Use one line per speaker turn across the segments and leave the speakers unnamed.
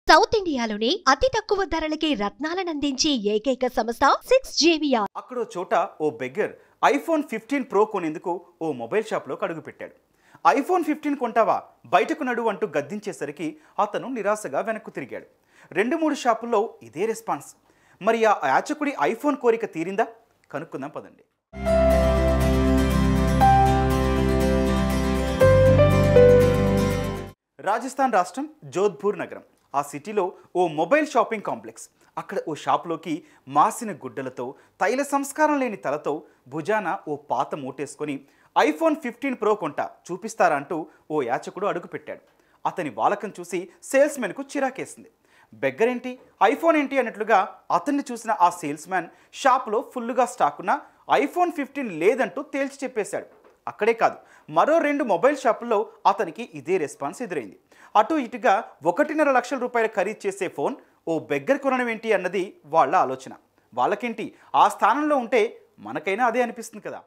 south ఇండియాలోనే అతి తక్కువ ధరలకి రత్నాలనందించే ఏకైక సంస్థ సిక్స్ జేవియా
అక్కడో చోట ఓ బెగ్గర్ ఐఫోన్ ఫిఫ్టీన్ ప్రో కొనేందుకు ఓ మొబైల్ షాప్లో అడుగు పెట్టాడు ఐఫోన్ ఫిఫ్టీన్ కొంటావా బయటకు నడు అంటూ గద్దించేసరికి అతను నిరాశగా వెనక్కు తిరిగాడు రెండు మూడు షాపుల్లో ఇదే రెస్పాన్స్ మరి ఆ యాచకుడి ఐఫోన్ కోరిక తీరిందా కనుక్కుందాం పదండి రాజస్థాన్ రాష్ట్రం జోధ్పూర్ నగరం ఆ సిటీలో ఓ మొబైల్ షాపింగ్ కాంప్లెక్స్ అక్కడ ఓ షాప్లోకి మాసిన గుడ్డలతో తైల సంస్కారం లేని తలతో భుజాన ఓ పాత మూటేసుకొని ఐఫోన్ ఫిఫ్టీన్ ప్రో కొంట చూపిస్తారా అంటూ ఓ యాచకుడు అడుగుపెట్టాడు అతని వాలకం చూసి సేల్స్మెన్కు చిరాకేసింది బెగ్గరేంటి ఐఫోన్ ఏంటి అన్నట్లుగా అతన్ని చూసిన ఆ సేల్స్ మ్యాన్ షాప్లో ఫుల్లుగా స్టాక్ ఉన్న ఐఫోన్ ఫిఫ్టీన్ లేదంటూ తేల్చి చెప్పేశాడు అక్కడే కాదు మరో రెండు మొబైల్ షాపుల్లో అతనికి ఇదే రెస్పాన్స్ ఎదురైంది అటు ఇటుగా ఒకటిన్నర లక్షల రూపాయలు ఖరీదు చేసే ఫోన్ ఓ బెగ్గర కొనడం ఏంటి అన్నది వాళ్ళ ఆలోచన వాళ్ళకేంటి ఆ స్థానంలో ఉంటే మనకైనా అదే అనిపిస్తుంది కదా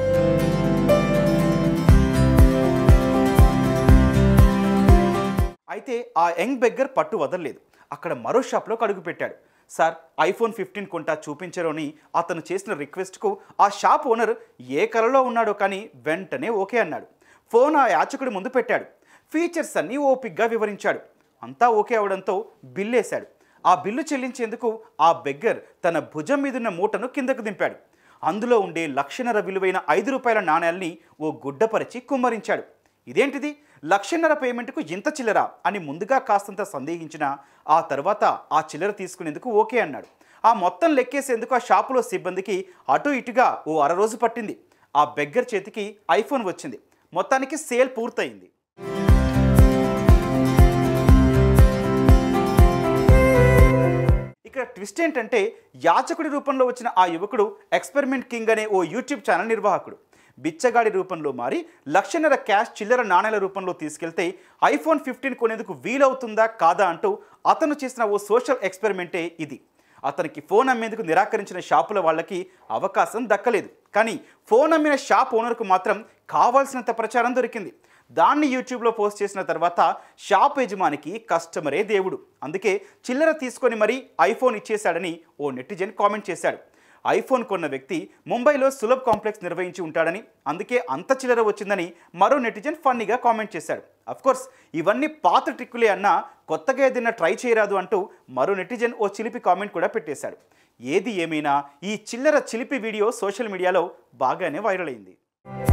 అయితే ఆ యంగ్ బెగ్గర్ పట్టు వదలలేదు అక్కడ మరో షాప్లోకి అడుగు పెట్టాడు సార్ ఐఫోన్ ఫిఫ్టీన్ కొంటా చూపించరు అని అతను చేసిన రిక్వెస్ట్కు ఆ షాప్ ఓనర్ ఏ కలలో ఉన్నాడో కానీ వెంటనే ఓకే అన్నాడు ఫోన్ ఆ యాచకుడి ముందు పెట్టాడు ఫీచర్స్ అన్నీ ఓపిగ్గా వివరించాడు అంతా ఓకే అవడంతో బిల్లు వేశాడు ఆ బిల్లు చెల్లించేందుకు ఆ బెగ్గర్ తన భుజం మీదున్న మూటను కిందకు దింపాడు అందులో ఉండే లక్షన్నర విలువైన ఐదు రూపాయల నాణ్యాల్ని ఓ గుడ్డపరిచి కుమ్మరించాడు ఇదేంటిది లక్షన్నర పేమెంట్కు ఇంత చిల్లర అని ముందుగా కాస్తంత సందేహించిన ఆ తర్వాత ఆ చిల్లర తీసుకునేందుకు ఓకే అన్నాడు ఆ మొత్తం లెక్కేసేందుకు ఆ షాపులో సిబ్బందికి అటు ఇటుగా ఓ అర రోజు పట్టింది ఆ బెగ్గర్ చేతికి ఐఫోన్ వచ్చింది మొత్తానికి సేల్ పూర్తయింది ఇక్కడ ట్విస్ట్ ఏంటంటే యాచకుడి రూపంలో వచ్చిన ఆ యువకుడు ఎక్స్పెరిమెంట్ కింగ్ అనే ఓ యూట్యూబ్ ఛానల్ నిర్వాహకుడు బిచ్చగాడి రూపంలో మారి లక్షన్నర క్యాష్ చిల్లర నాణేల రూపంలో తీసుకెళ్తే ఐఫోన్ ఫిఫ్టీన్ కొనేందుకు వీలవుతుందా కాదా అంటూ అతను చేసిన ఓ సోషల్ ఎక్స్పెరిమెంటే ఇది అతనికి ఫోన్ అమ్మేందుకు నిరాకరించిన షాపుల వాళ్ళకి అవకాశం దక్కలేదు కానీ ఫోన్ అమ్మిన షాప్ ఓనర్కు మాత్రం కావాల్సినంత ప్రచారం దొరికింది దాన్ని యూట్యూబ్లో పోస్ట్ చేసిన తర్వాత షాప్ యజమానికి కస్టమరే దేవుడు అందుకే చిల్లర తీసుకొని మరీ ఐఫోన్ ఇచ్చేశాడని ఓ నెటిజన్ కామెంట్ చేశాడు ఐఫోన్ కొన్న వ్యక్తి ముంబైలో సులభ్ కాంప్లెక్స్ నిర్వహించి ఉంటాడని అందుకే అంత చిల్లర వచ్చిందని మరో నెటిజన్ ఫన్నీగా కామెంట్ చేశాడు కోర్స్ ఇవన్నీ పాత ట్రిక్కులే అన్నా కొత్తగా ఏదైనా ట్రై చేయరాదు అంటూ మరో నెటిజన్ ఓ చిలిపి కామెంట్ కూడా పెట్టేశాడు ఏది ఏమైనా ఈ చిల్లర చిలిపి వీడియో సోషల్ మీడియాలో బాగానే వైరల్ అయింది